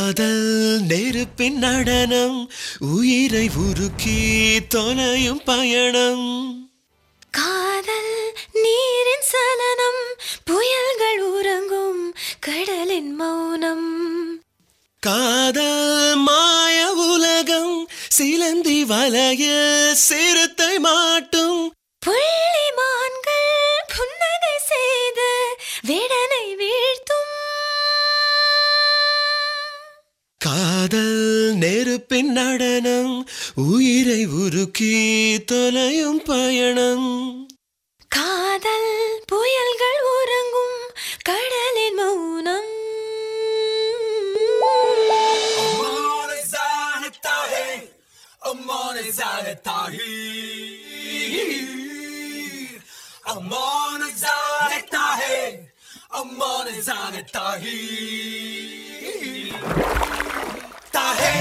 காதல் நெருப்பின் நடனம் உயிரை உருக்கி தொலையும் பயணம் காதல் நீரின் சலனம் புயல்கள் உறங்கும் கடலின் மௌனம் காதல் மாய உலகம் சிலந்தி வலைய சிறுத்தை மாட்டும் புள்ளி மான்கள் புன்னகை செய்து விடனை வீழ்த்தும் காதல் நெருப்பின் நடனம் உயிரை உருக்கி தொலையும் பயணம் காதல் புயல்கள் உறங்கும் கடலின் மௌனம் अमर जानता है अमर जानता है अमर जानता है अमर जानता है ता है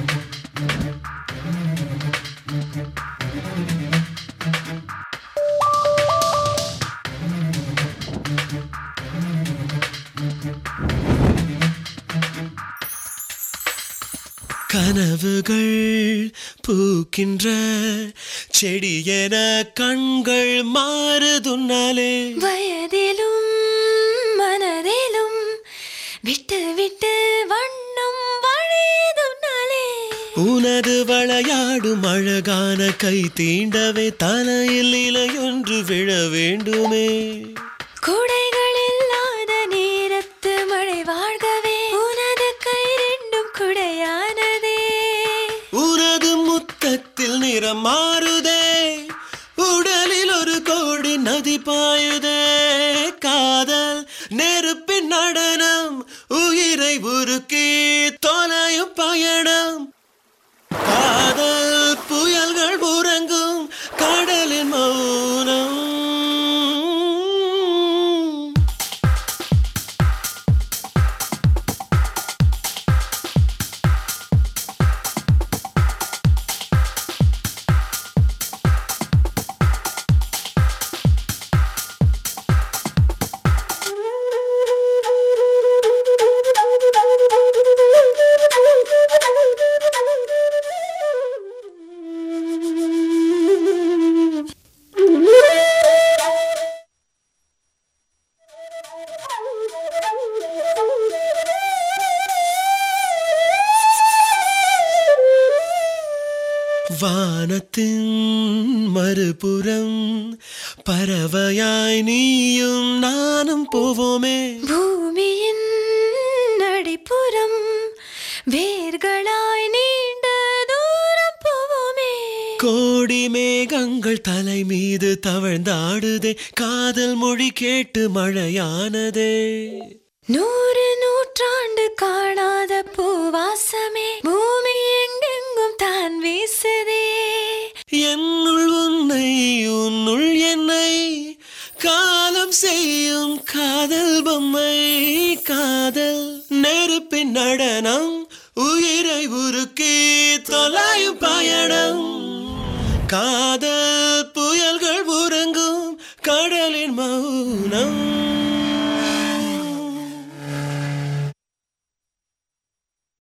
கனவுகள் பூக்கின்ற செடியென கண்கள் மாறுதுன்னாலே வயதிலும் மனதிலும் விட்டு விட்டு வண்ணம் வழியதுனாலே உனது விளையாடும் அழகான கை தீண்டவே தலையில் இலையொன்று விழ வேண்டுமே குடைகள் இல்லாத நேரத்து மழை வாழ்கவே உனது கை ரெண்டும் குடையானதே உனது முத்தத்தில் நிறம் மாறுதே உடலில் ஒரு கோடி நதி பாயுதே காதல் நெருப்பின் நடனம் உயிரை உருக்கி தொலையும் பயணம் காதல் புயல்கள் உறங்கும் கடலின் மௌனம் வானத்தின் மறுபுறம் பறவையாய் நீயும் நானும் போவோமே பூமியின் அடிப்புறம் வேர்களாய் நீண்ட தூரம் போவோமே கோடி மேகங்கள் தலை மீது தவழ்ந்தாடுதே காதல் மொழி கேட்டு மழையானதே நூறு நூற்றாண்டு காணாத பூவாசமே பூமி எங்கெங்கும் தான் வீசுதே என்னுள் உன்னை உன்னுள் என்னை காலம் செய்யும் காதல் பொம்மை காதல் நெருப்பின் நடனம் உயிரை உருக்கி தொலையும் பயணம் காதல்